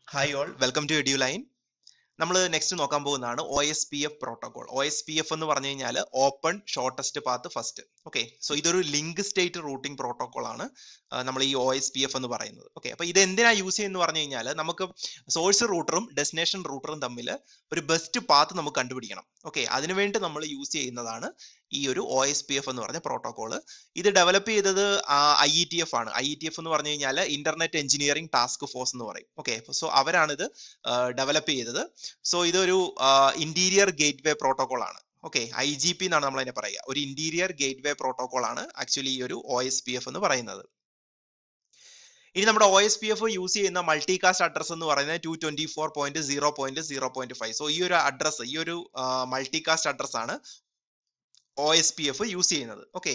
hi all welcome to Eduline നമ്മൾ next നോക്കാൻ പോകുന്നതാണ് O S P F protocol O S P F എന്ന് പറഞ്ഞു കഴിഞ്ഞാൽ open shortest path first okay so ഇതൊരു link state routing protocol ആണ് നമ്മൾ ഈ ഒ എസ് പി എഫ് എന്ന് പറയുന്നത് ഓക്കെ അപ്പൊ ഇത് എന്തിനാ യൂസ് ചെയ്യുന്നത് പറഞ്ഞു കഴിഞ്ഞാൽ നമുക്ക് സോഴ്സ് റൂട്ടറും ഡെസ്റ്റിനേഷൻ റൂട്ടറും തമ്മിൽ ഒരു ബെസ്റ്റ് പാത്ത് നമുക്ക് കണ്ടുപിടിക്കണം ഓക്കെ അതിനുവേണ്ടി നമ്മൾ യൂസ് ചെയ്യുന്നതാണ് ഈ ഒരു ഒ എസ് പി എഫ് എന്ന് പറഞ്ഞ പ്രോട്ടോകോൾ ഇത് ഡെവലപ്പ് ചെയ്തത് ഐ ഇ ടി എഫ് ആണ് ഐ ഇ ടി എഫ് എന്ന് പറഞ്ഞു കഴിഞ്ഞാൽ ഇന്റർനെറ്റ് എഞ്ചിനീയറിംഗ് ടാസ്ക് ഫോഴ്സ് എന്ന് പറയും ഓക്കെ സോ അവരാണിത് ഡെവലപ്പ് ചെയ്തത് സോ ഇതൊരു ഇന്റീരിയർ ഗേറ്റ് വേ പ്രോട്ടോകോൾ ആണ് ഓക്കെ ഐ ജി പി എന്നാണ് നമ്മൾ അതിനെ പറയുക ഒരു ഇന്റീരിയർ ഗേറ്റ് വേ പ്രോട്ടോകോൾ ആണ് ആക്ച്വലി ഈ ഒരു ഒ എസ് പി എഫ് എന്ന് പറയുന്നത് ഇനി നമ്മുടെ O S P F use ചെയ്യുന്ന മൾട്ടി കാസ്റ്റ് അഡ്രസ് എന്ന് പറയുന്നത് two twenty four point zero point zero point five so ഈ ഒരു അഡ്രസ് ഈ ഒരു മൾട്ടി കാസ്റ്റ് അഡ്രസ് ആണ് O S P F use ചെയ്യുന്നത് ഓക്കെ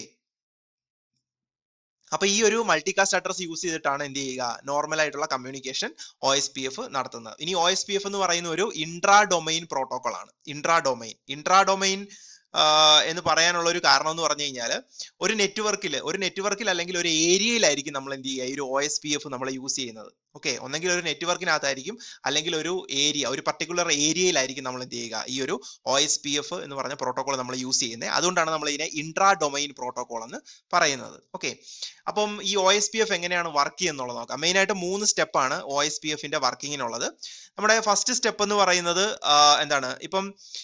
അപ്പൊ ഈ ഒരു മൾട്ടികാസ്റ്റ് അഡ്രസ് യൂസ് ചെയ്തിട്ടാണ് എന്ത് ചെയ്യുക നോർമൽ ആയിട്ടുള്ള communication O S P F നടത്തുന്നത് ഇനി ഒ എസ് പി എഫ് എന്ന് പറയുന്ന ഒരു ഇൻട്രാ ഡൊമൈൻ പ്രോട്ടോകോൾ ആണ് ഇൻട്രാ ഡൊമൈൻ ഇൻട്രാ ഡൊമൈൻ എന്ന് പറയാനുള്ള ഒരു കാരണം എന്ന് പറഞ്ഞു കഴിഞ്ഞാൽ ഒരു നെറ്റ്വർക്കിൽ ഒരു നെറ്റ്വർക്കിൽ അല്ലെങ്കിൽ ഒരു ഏരിയയിലായിരിക്കും നമ്മൾ എന്ത് ചെയ്യുക ഈ ഒരു ഒ എസ് പി എഫ് നമ്മൾ യൂസ് ചെയ്യുന്നത് ഓക്കെ ഒന്നെങ്കിൽ ഒരു നെറ്റ്വർക്കിനകത്തായിരിക്കും അല്ലെങ്കിൽ ഒരു ഏരിയ ഒരു പർട്ടിക്കുലർ ഏരിയയിലായിരിക്കും നമ്മൾ എന്ത് ചെയ്യുക ഈ ഒരു ഒ എസ് പി എഫ് എന്ന് പറഞ്ഞ പ്രോട്ടോകോൾ നമ്മൾ യൂസ് ചെയ്യുന്നത് അതുകൊണ്ടാണ് നമ്മൾ ഇതിനെ ഇൻട്രാ ഡൊമൈൻ പ്രോട്ടോകോൾ എന്ന് പറയുന്നത് ഓക്കെ അപ്പം ഈ ഒ എസ് പി എഫ് എങ്ങനെയാണ് വർക്ക് ചെയ്യുന്നുള്ളത് നോക്കാം മെയിൻ ആയിട്ട് മൂന്ന് സ്റ്റെപ്പാണ് ഒ എസ് പി എഫിന്റെ വർക്കിങ്ങിനുള്ളത് നമ്മുടെ ഫസ്റ്റ് സ്റ്റെപ്പ് എന്ന് പറയുന്നത് എന്താണ് ഇപ്പം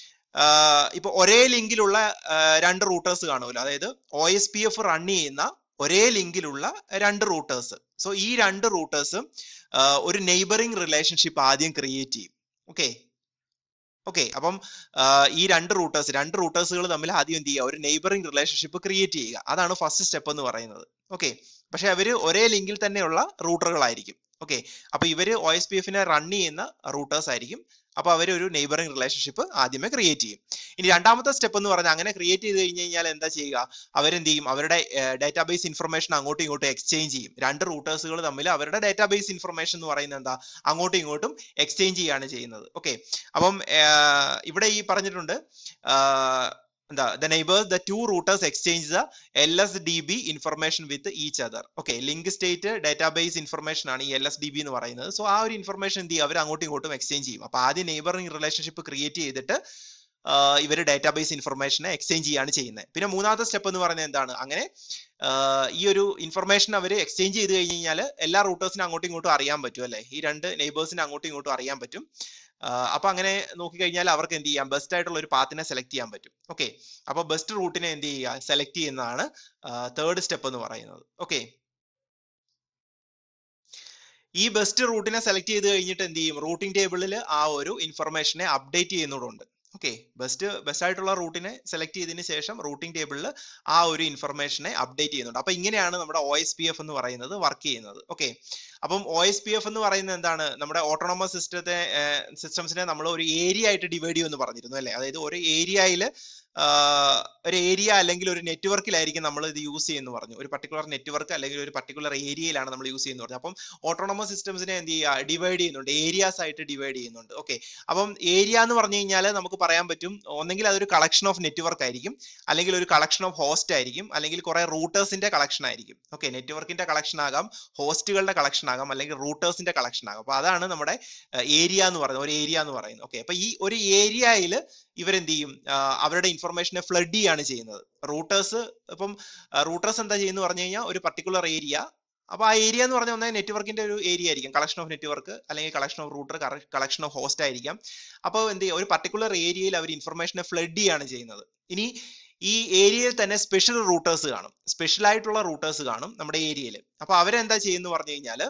ഇപ്പൊ ഒരേ ലിങ്കിലുള്ള രണ്ട് റൂട്ടേഴ്സ് കാണുമല്ലോ അതായത് O S P F run ചെയ്യുന്ന ഒരേ ലിങ്കിലുള്ള രണ്ട് റൂട്ടേഴ്സ് സോ ഈ രണ്ട് റൂട്ടേഴ്സും ഒരു നെയ്ബറിംഗ് റിലേഷൻഷിപ്പ് ആദ്യം ക്രിയേറ്റ് ചെയ്യും ഓക്കെ ഓക്കെ അപ്പം ഈ രണ്ട് റൂട്ടേഴ്സ് രണ്ട് റൂട്ടേഴ്സുകൾ തമ്മിൽ ആദ്യം എന്ത് ചെയ്യുക ഒരു നെയ്ബറിംഗ് റിലേഷൻഷിപ്പ് ക്രിയേറ്റ് ചെയ്യുക അതാണ് ഫസ്റ്റ് സ്റ്റെപ്പ് എന്ന് പറയുന്നത് ഓക്കെ പക്ഷെ അവര് ഒരേ ലിങ്കിൽ തന്നെയുള്ള റൂട്ടറുകളായിരിക്കും ഓക്കെ അപ്പൊ ഇവര് ഒ എസ് പി എഫിനെ റൺ ചെയ്യുന്ന റൂട്ടേഴ്സ് ആയിരിക്കും അപ്പൊ അവർ ഒരു നെയ്ബറിംഗ് റിലേഷൻഷിപ്പ് ആദ്യമേ ക്രിയേറ്റ് ചെയ്യും ഇനി രണ്ടാമത്തെ സ്റ്റെപ്പ് എന്ന് പറഞ്ഞാൽ അങ്ങനെ ക്രിയേറ്റ് ചെയ്ത് കഴിഞ്ഞ് കഴിഞ്ഞാൽ എന്താ ചെയ്യുക അവരെന്ത് ചെയ്യും അവരുടെ ഡാറ്റാബേസ് ഇൻഫർമേഷൻ അങ്ങോട്ടും ഇങ്ങോട്ടും എക്സ്ചേഞ്ച് ചെയ്യും രണ്ട് റൂട്ടേഴ്സുകൾ തമ്മിൽ അവരുടെ ഡാറ്റാബേസ് ഇൻഫർമേഷൻ എന്ന് പറയുന്നത് എന്താ അങ്ങോട്ടും ഇങ്ങോട്ടും എക്സ്ചേഞ്ച് ചെയ്യാണ് ചെയ്യുന്നത് ഓക്കെ അപ്പം ഇവിടെ ഈ പറഞ്ഞിട്ടുണ്ട് എന്താ the neighbors the two routers exchange the L S D B information with each other okay link state database information ആണ് ഈ എൽ എസ് ഡി ബി എന്ന് പറയുന്നത് സോ ആ ഒരു ഇൻഫർമേഷൻ എന്ത് ചെയ്യും അവർ അങ്ങോട്ടും ഇങ്ങോട്ടും എക്സ്ചേഞ്ച് ചെയ്യും അപ്പൊ ആദ്യം നെയ്ബറിംഗ് റിലേഷൻഷിപ്പ് ക്രിയേറ്റ് ചെയ്തിട്ട് ഇവർ ഡാറ്റാബേസ് ഇൻഫർമേഷനെ എക്സ്ചേഞ്ച് ചെയ്യാണ് ചെയ്യുന്നത് പിന്നെ മൂന്നാമത്തെ സ്റ്റെപ്പ് എന്ന് പറയുന്നത് എന്താണ് അങ്ങനെ ഈ ഒരു ഇൻഫർമേഷൻ അവർ എക്സ്ചേഞ്ച് ചെയ്ത് കഴിഞ്ഞ് കഴിഞ്ഞാൽ എല്ലാ റൂട്ടേഴ്സിനും അങ്ങോട്ടും ഇങ്ങോട്ടും അറിയാൻ പറ്റും അല്ലെ ഈ രണ്ട് നെയ്ബേഴ്സിന് അങ്ങോട്ടും ഇങ്ങോട്ടും അറിയാൻ പറ്റും അപ്പൊ അങ്ങനെ നോക്കിക്കഴിഞ്ഞാൽ അവർക്ക് എന്ത് ചെയ്യാം ബെസ്റ്റ് ആയിട്ടുള്ള ഒരു പാത്തിനെ സെലക്ട് ചെയ്യാൻ പറ്റും ഓക്കെ അപ്പൊ ബെസ്റ്റ് റൂട്ടിനെ എന്ത് ചെയ്യുക സെലക്ട് ചെയ്യുന്നതാണ് തേർഡ് സ്റ്റെപ്പ് എന്ന് പറയുന്നത് ഓക്കെ ഈ ബെസ്റ്റ് റൂട്ടിനെ സെലക്ട് ചെയ്ത് കഴിഞ്ഞിട്ട് എന്ത് ചെയ്യും റൂട്ടിംഗ് ടേബിളിൽ ആ ഒരു ഇൻഫർമേഷനെ അപ്ഡേറ്റ് ചെയ്യുന്നതുകൊണ്ട് ഓക്കെ ബെസ്റ്റ് ബെസ്റ്റ് ആയിട്ടുള്ള റൂട്ടിനെ സെലക്ട് ചെയ്തതിന് ശേഷം റൂട്ടിംഗ് ടേബിളിൽ ആ ഒരു ഇൻഫർമേഷനെ അപ്ഡേറ്റ് ചെയ്യുന്നുണ്ട് അപ്പൊ ഇങ്ങനെയാണ് നമ്മുടെ ഒ എസ് പി എഫ് എന്ന് പറയുന്നത് വർക്ക് ചെയ്യുന്നത് ഓക്കെ അപ്പം ഒ എസ് പി എഫ് എന്ന് പറയുന്നത് എന്താണ് നമ്മുടെ ഓട്ടോണമസ് സിസ്റ്റത്തെ സിസ്റ്റംസിനെ നമ്മൾ ഒരു ഏരിയ ആയിട്ട് ഡിവൈഡ് ചെയ്യുമെന്ന് പറഞ്ഞിരുന്നു അല്ലെ അതായത് ഒരു ഏരിയയിൽ ഒരു ഏരിയ അല്ലെങ്കിൽ ഒരു നെറ്റ്വർക്കിലായിരിക്കും നമ്മൾ ഇത് യൂസ് ചെയ്യുന്നു പറഞ്ഞു ഒരു പർട്ടിക്കുലർ നെറ്റ്വർക്ക് അല്ലെങ്കിൽ ഒരു പർട്ടിക്കുലർ ഏരിയയിലാണ് നമ്മൾ യൂസ് ചെയ്യുന്നത് പറഞ്ഞു അപ്പം ഓട്ടോണമസ് സിസ്റ്റംസിനെ എന്ത് ചെയ്യുക ഡിവൈഡ് ചെയ്യുന്നുണ്ട് ഏരിയാസ് ആയിട്ട് ഡിവൈഡ് ചെയ്യുന്നുണ്ട് ഓക്കെ അപ്പം ഏരിയ എന്ന് പറഞ്ഞു കഴിഞ്ഞാൽ നമുക്ക് പറയാൻ പറ്റും ഒന്നെങ്കിൽ അതൊരു കളക്ഷൻ ഓഫ് നെറ്റ്വർക്ക് ആയിരിക്കും അല്ലെങ്കിൽ ഒരു കളക്ഷൻ ഓഫ് ഹോസ്റ്റ് ആയിരിക്കും അല്ലെങ്കിൽ കുറെ റൂട്ടേഴ്സിന്റെ കളക്ഷൻ ആയിരിക്കും ഓക്കെ നെറ്റ്വർക്കിന്റെ കളക്ഷൻ ആകാം ഹോസ്റ്റുകളുടെ കളക്ഷൻ ആകാം അല്ലെങ്കിൽ റൂട്ടേഴ്സിന്റെ കളക്ഷൻ ആകാം അപ്പൊ അതാണ് നമ്മുടെ ഏരിയ എന്ന് പറയുന്നത് ഒരു ഏരിയ എന്ന് പറയുന്നത് ഓക്കെ അപ്പൊ ഈ ഒരു ഏരിയയിൽ ഇവരെന്ത് ചെയ്യും അവരുടെ ഇൻഫർമേഷനെ ഫ്ലഡ് ചെയ്യാണ് ചെയ്യുന്നത് റൂട്ടേഴ്സ് ഇപ്പം റൂട്ടേഴ്സ് എന്താ ചെയ്യുന്നത് പറഞ്ഞു കഴിഞ്ഞാൽ ഒരു പർട്ടിക്കുലർ ഏരിയ അപ്പൊ ആ ഏരിയ എന്ന് പറഞ്ഞാൽ ഒന്നേ നെറ്റ്വർക്കിന്റെ ഒരു ഏരിയ ആയിരിക്കും കളക്ഷൻ ഓഫ് നെറ്റ്വർക്ക് അല്ലെങ്കിൽ collection of router collection of host ആയിരിക്കാം അപ്പോൾ എന്ത് ചെയ്യും ഒരു പർട്ടിക്കുലർ ഏരിയയിൽ അവർ ഇൻഫർമേഷനെ ഫ്ലഡ് ചെയ്യാണ് ചെയ്യുന്നത് ഇനി ഈ ഏരിയയിൽ തന്നെ സ്പെഷ്യൽ റൂട്ടേഴ്സ് കാണും സ്പെഷ്യൽ ആയിട്ടുള്ള റൂട്ടേഴ്സ് കാണും നമ്മുടെ ഏരിയയിൽ അപ്പൊ അവരെന്താ ചെയ്യുന്നു പറഞ്ഞു കഴിഞ്ഞാല്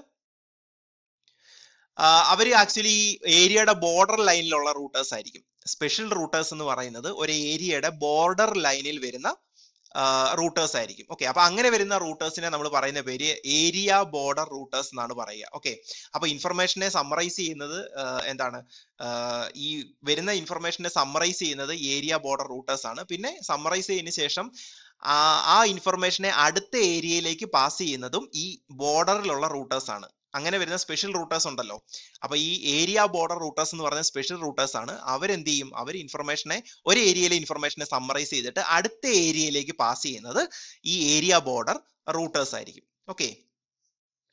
അവർ ആക്ച്വലി ഏരിയയുടെ ബോർഡർ ലൈനിലുള്ള റൂട്ടേഴ്സ് ആയിരിക്കും സ്പെഷ്യൽ റൂട്ടേഴ്സ് എന്ന് പറയുന്നത് ഒരു ഏരിയയുടെ ബോർഡർ ലൈനിൽ വരുന്ന റൂട്ടേഴ്സ് ആയിരിക്കും ഓക്കെ അപ്പൊ അങ്ങനെ വരുന്ന റൂട്ടേഴ്സിനെ നമ്മൾ പറയുന്ന പേര് ഏരിയ ബോർഡർ റൂട്ടേഴ്സ് എന്നാണ് പറയുക ഓക്കെ അപ്പൊ ഇൻഫർമേഷനെ സമ്മറൈസ് ചെയ്യുന്നത് എന്താണ് ഈ വരുന്ന ഇൻഫർമേഷനെ സമ്മറൈസ് ചെയ്യുന്നത് ഏരിയ ബോർഡർ റൂട്ടേഴ്സ് ആണ് പിന്നെ സമ്മറൈസ് ചെയ്തതിനു ശേഷം ആ ഇൻഫർമേഷനെ അടുത്ത ഏരിയയിലേക്ക് പാസ് ചെയ്യുന്നതും ഈ ബോർഡറിലുള്ള റൂട്ടേഴ്സ് ആണ് അങ്ങനെ വരുന്ന സ്പെഷ്യൽ റൂട്ടേഴ്സ് ഉണ്ടല്ലോ അപ്പൊ ഈ ഏരിയ ബോർഡർ റൂട്ടേഴ്സ് എന്ന് പറയുന്ന സ്പെഷ്യൽ റൂട്ടേഴ്സ് ആണ് അവരെന്ത് ചെയ്യും അവർ ഇൻഫർമേഷനെ ഒരു ഏരിയയിലെ ഇൻഫർമേഷനെ സമ്മറൈസ് ചെയ്തിട്ട് അടുത്ത ഏരിയയിലേക്ക് പാസ് ചെയ്യുന്നത് ഈ ഏരിയ ബോർഡർ റൂട്ടേഴ്സ് ആയിരിക്കും ഓക്കെ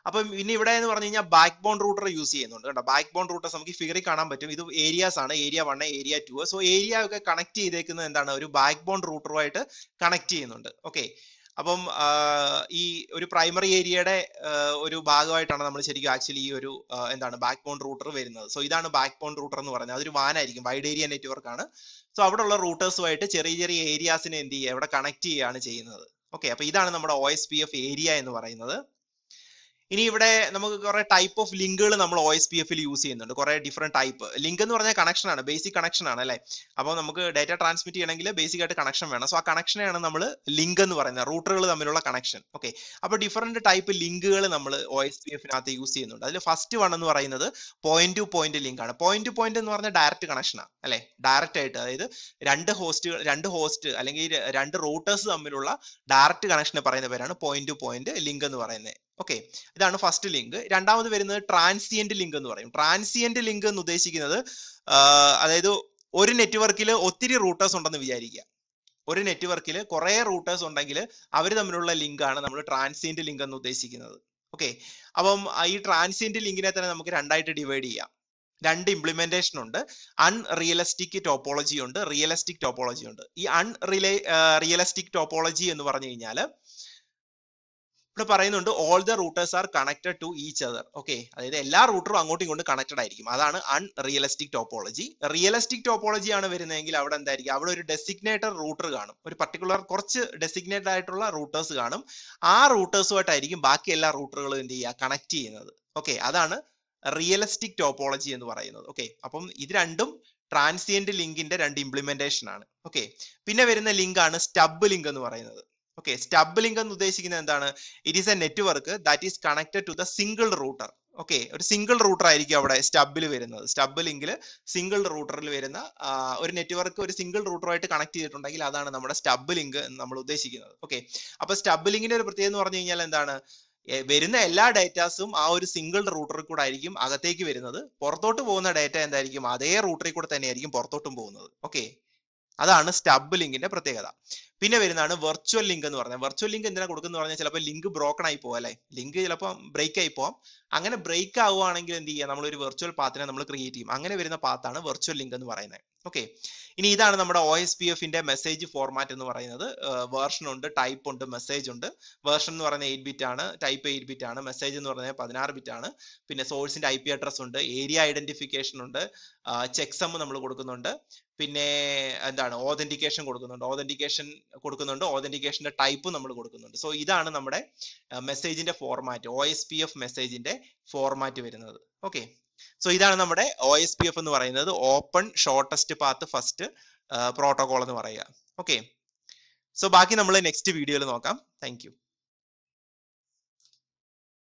അപ്പം ഇനി ഇവിടെ എന്ന് പറഞ്ഞു കഴിഞ്ഞാൽ ബാക്ക് ബോൺ റൂട്ടർ യൂസ് ചെയ്യുന്നുണ്ട് കേട്ടോ ബാക്ക് ബോൺ റൂട്ടേഴ്സ് നമുക്ക് ഫിഗറിൽ കാണാൻ പറ്റും ഇത് ഏരിയാസ് ആണ് area one area two so area ഒക്കെ കണക്ട് ചെയ്തേക്കുന്നത് എന്താണ് ഒരു ബാക്ക് ബോൺ റൂട്ടറുമായിട്ട് കണക്ട് ചെയ്യുന്നുണ്ട് ഓക്കെ അപ്പം ഈ ഒരു പ്രൈമറി ഏരിയയുടെ ഒരു ഭാഗമായിട്ടാണ് നമ്മൾ ശരിക്കും ആക്ച്വലി ഈ ഒരു എന്താണ് ബാക്ക് ബോൺ റൂട്ടർ വരുന്നത് സോ ഇതാണ് ബാക്ക് ബോൺ റൂട്ടർ എന്ന് പറയുന്നത് അതൊരു വാനായിരിക്കും വൈഡ് ഏരിയ നെറ്റ്വർക്ക് ആണ് സോ അവിടെയുള്ള റൂട്ടേഴ്സുമായിട്ട് ചെറിയ ചെറിയ ഏരിയാസിനെ എന്ത് ചെയ്യുക ഇവിടെ കണക്ട് ചെയ്യുകയാണ് ചെയ്യുന്നത് ഓക്കെ അപ്പൊ ഇതാണ് നമ്മുടെ O S P F area എന്ന് പറയുന്നത് ഇനി ഇവിടെ നമുക്ക് കുറെ ടൈപ്പ് ഓഫ് ലിങ്കുകൾ നമ്മൾ ഒ എസ് പി എഫിൽ യൂസ് ചെയ്യുന്നുണ്ട് കുറെ ഡിഫറെന്റ് ടൈപ്പ് ലിങ്ക് എന്ന് പറഞ്ഞാൽ കണക്ഷൻ ആണ് ബേസിക് കണക്ഷൻ ആണ് അല്ലെ അപ്പോൾ നമുക്ക് ഡാറ്റ ട്രാൻസ്മിറ്റ് ചെയ്യണമെങ്കിൽ ബേസിക് ആയിട്ട് കണക്ഷൻ വേണം സോ ആ കണക്ഷനെയാണ് നമ്മൾ ലിങ്ക് എന്ന് പറയുന്നത് റൂട്ടറുകൾ തമ്മിലുള്ള കണക്ഷൻ ഓക്കെ അപ്പോൾ ഡിഫറെന്റ് ടൈപ്പ് ലിങ്കുകൾ നമ്മൾ ഒ എസ് പി എഫിനകത്ത് യൂസ് ചെയ്യുന്നുണ്ട് അതിൽ ഫസ്റ്റ് വൺ എന്ന് പറയുന്നത് പോയിന്റ് ടു പോയിന്റ് ലിങ്ക് ആണ് പോയിന്റ് ടു പോയിന്റ് എന്ന് പറഞ്ഞാൽ ഡയറക്റ്റ് കണക്ഷനാണ് അല്ലെ ഡയറക്റ്റ് ആയിട്ട് അതായത് രണ്ട് ഹോസ്റ്റുകൾ രണ്ട് ഹോസ്റ്റ് അല്ലെങ്കിൽ രണ്ട് റൂട്ടേഴ്സ് തമ്മിലുള്ള ഡയറക്റ്റ് കണക്ഷനെ പറയുന്ന പേരാണ് പോയിന്റ് ടു പോയിന്റ് ലിങ്ക് എന്ന് പറയുന്നത് ഓക്കെ ഇതാണ് ഫസ്റ്റ് ലിങ്ക് രണ്ടാമത് വരുന്നത് ട്രാൻസിയന്റ് ലിങ്ക് എന്ന് പറയും ട്രാൻസിയന്റ് ലിങ്ക് എന്ന് ഉദ്ദേശിക്കുന്നത് അതായത് ഒരു നെറ്റ്വർക്കിൽ ഒത്തിരി റൂട്ടേഴ്സ് ഉണ്ടെന്ന് വിചാരിക്കുക ഒരു നെറ്റ്വർക്കിൽ കുറെ റൂട്ടേഴ്സ് ഉണ്ടെങ്കിൽ അവർ തമ്മിലുള്ള ലിങ്ക് ആണ് നമ്മൾ ട്രാൻസിയന്റ് ലിങ്ക് എന്ന് ഉദ്ദേശിക്കുന്നത് ഓക്കെ അപ്പം ഈ ട്രാൻസിയന്റ് ലിങ്കിനെ തന്നെ നമുക്ക് രണ്ടായിട്ട് ഡിവൈഡ് ചെയ്യാം രണ്ട് ഇംപ്ലിമെന്റേഷൻ ഉണ്ട് അൺറിയലിസ്റ്റിക് ടോപ്പോളജി ഉണ്ട് റിയലിസ്റ്റിക് ടോപ്പോളജി ഉണ്ട് ഈ അൺറിയലൈ റിയലിസ്റ്റിക് ടോപ്പോളജി എന്ന് പറഞ്ഞു കഴിഞ്ഞാൽ ഇവിടെ പറയുന്നുണ്ട് all the routers are connected to each other okay അതായത് എല്ലാ റൂട്ടറും അങ്ങോട്ടും ഇങ്ങോട്ടും കണക്റ്റഡ് ആയിരിക്കും അതാണ് അൺറിയലിസ്റ്റിക് ടോപ്പോളജി റിയലിസ്റ്റിക് ടോപ്പോളജി ആണ് വരുന്നതെങ്കിൽ അവിടെ എന്തായിരിക്കും അവിടെ ഒരു ഡെസിഗ്നേറ്റഡ് റൂട്ടർ കാണും ഒരു പർട്ടിക്കുലർ കുറച്ച് ഡെസിഗ്നേറ്റഡ് ആയിട്ടുള്ള റൂട്ടേഴ്സ് കാണും ആ റൂട്ടേഴ്സുമായിട്ടായിരിക്കും ബാക്കി എല്ലാ റൂട്ടറുകളും എന്ത് ചെയ്യുക കണക്ട് ചെയ്യുന്നത് ഓക്കെ അതാണ് റിയലിസ്റ്റിക് ടോപ്പോളജി എന്ന് പറയുന്നത് ഓക്കെ അപ്പം ഇത് രണ്ടും ട്രാൻസിയന്റ് ലിങ്കിന്റെ രണ്ട് ഇംപ്ലിമെന്റേഷൻ ആണ് ഓക്കെ പിന്നെ വരുന്ന ലിങ്ക് ആണ് സ്റ്റബ് ലിങ്ക് എന്ന് പറയുന്നത് ഓക്കെ സ്റ്റബ് ലിങ്ക് എന്ന് ഉദ്ദേശിക്കുന്നത് എന്താണ് it is a network that is connected to the single router okay ഒരു സിംഗിൾ റൂട്ടർ ആയിരിക്കും അവിടെ സ്റ്റബിൽ വരുന്നത് സ്റ്റബ് ലിങ്കിൽ സിംഗിൾ റൂട്ടറിൽ വരുന്ന ഒരു നെറ്റ്വർക്ക് ഒരു സിംഗിൾ റൂട്ടറുമായിട്ട് കണക്ട് ചെയ്തിട്ടുണ്ടെങ്കിൽ അതാണ് നമ്മുടെ സ്റ്റബ് ലിങ്ക് എന്ന് നമ്മൾ ഉദ്ദേശിക്കുന്നത് ഓക്കെ അപ്പൊ സ്റ്റബ് ലിങ്കിന്റെ ഒരു പ്രത്യേകത എന്ന് പറഞ്ഞു കഴിഞ്ഞാൽ എന്താണ് വരുന്ന എല്ലാ ഡേറ്റാസും ആ ഒരു സിംഗിൾ റൂട്ടറിൽ കൂടെ ആയിരിക്കും അകത്തേക്ക് വരുന്നത് പുറത്തോട്ട് പോകുന്ന ഡേറ്റ എന്തായിരിക്കും അതേ റൂട്ടറിൽ കൂടെ തന്നെയായിരിക്കും പുറത്തോട്ടും പോകുന്നത് ഓക്കെ അതാണ് സ്റ്റബ് ലിങ്കിന്റെ പ്രത്യേകത പിന്നെ വരുന്നതാണ് വെർച്വൽ ലിങ്ക് എന്ന് പറയുന്നത് വെർച്വൽ ലിങ്ക് എന്തിനാ കൊടുക്കുന്നത് പറഞ്ഞാൽ ചിലപ്പോൾ ലിങ്ക് ബ്രോക്കൺ ആയി പോകാം അല്ലെ ലിങ്ക് ചിലപ്പോൾ ബ്രേക്ക് ആയി പോവാം അങ്ങനെ ബ്രേക്ക് ആവുകയാണെങ്കിൽ എന്ത് ചെയ്യുക നമ്മൾ ഒരു വെർച്വൽ പാത്തിനെ നമ്മൾ ക്രിയേറ്റ് ചെയ്യും അങ്ങനെ വരുന്ന പാത്താണ് വെർച്വൽ ലിങ്ക് എന്ന് പറയുന്നത് ഓക്കെ ഇനി ഇതാണ് നമ്മുടെ ഒ എസ് പി എഫിന്റെ മെസ്സേജ് ഫോർമാറ്റ് എന്ന് പറയുന്നത് വേർഷൻ ഉണ്ട് ടൈപ്പ് ഉണ്ട് മെസ്സേജ് ഉണ്ട് വേർഷൻ എന്ന് പറയുന്നത് എയ്റ്റ് ബിറ്റ് ആണ് ടൈപ്പ് എയ്റ്റ് ബിറ്റ് ആണ് മെസ്സേജ് എന്ന് പറയുന്നത് പതിനാറ് ബിറ്റ് ആണ് പിന്നെ സോഴ്സിന്റെ ഐ പി അഡ്രസ് ഉണ്ട് ഏരിയ ഐഡന്റിഫിക്കേഷൻ ഉണ്ട് ചെക്ക് സം നമ്മൾ കൊടുക്കുന്നുണ്ട് പിന്നെ എന്താണ് ഓതന്റിക്കേഷൻ കൊടുക്കുന്നുണ്ട് ഓതന്റിക്കേഷൻ കൊടുക്കുന്നുണ്ട് ഓതന്റിക്കേഷന്റെ ടൈപ്പ് നമ്മൾ കൊടുക്കുന്നുണ്ട് സോ ഇതാണ് നമ്മുടെ മെസ്സേജിന്റെ format O S P F മെസ്സേജിന്റെ ഫോർമാറ്റ് വരുന്നത് ഓക്കെ സോ ഇതാണ് നമ്മുടെ ഒ എസ് പി എഫ് എന്ന് പറയുന്നത് open shortest path first protocol എന്ന് പറയുക ഓക്കെ സോ ബാക്കി നമ്മൾ നെക്സ്റ്റ് വീഡിയോയിൽ നോക്കാം താങ്ക്